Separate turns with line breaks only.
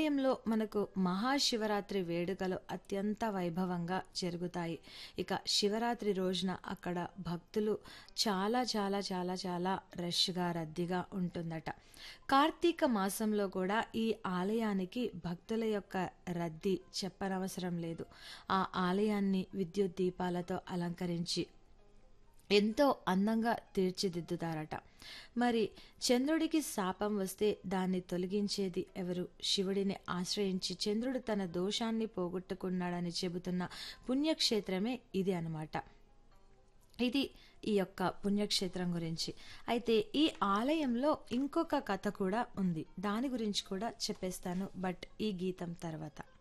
ఆలయంలో మనకు మహాశివరాత్రి వేడుకలు అత్యంత వైభవంగా జరుగుతాయి ఇక శివరాత్రి రోజున అక్కడ భక్తులు చాలా చాలా చాలా చాలా రష్గా రద్దీగా ఉంటుందట కార్తీక మాసంలో కూడా ఈ ఆలయానికి భక్తుల యొక్క రద్దీ చెప్పనవసరం లేదు ఆ ఆలయాన్ని విద్యుత్ దీపాలతో అలంకరించి ఎంతో అందంగా తీర్చిదిద్దుతారట మరి చంద్రుడికి శాపం వస్తే దాన్ని తొలగించేది ఎవరు శివుడిని ఆశ్రయించి చంద్రుడు తన దోషాన్ని పోగొట్టుకున్నాడని చెబుతున్న పుణ్యక్షేత్రమే ఇది అనమాట ఇది ఈ యొక్క పుణ్యక్షేత్రం గురించి అయితే ఈ ఆలయంలో ఇంకొక కథ కూడా ఉంది దాని గురించి కూడా చెప్పేస్తాను బట్ ఈ గీతం తర్వాత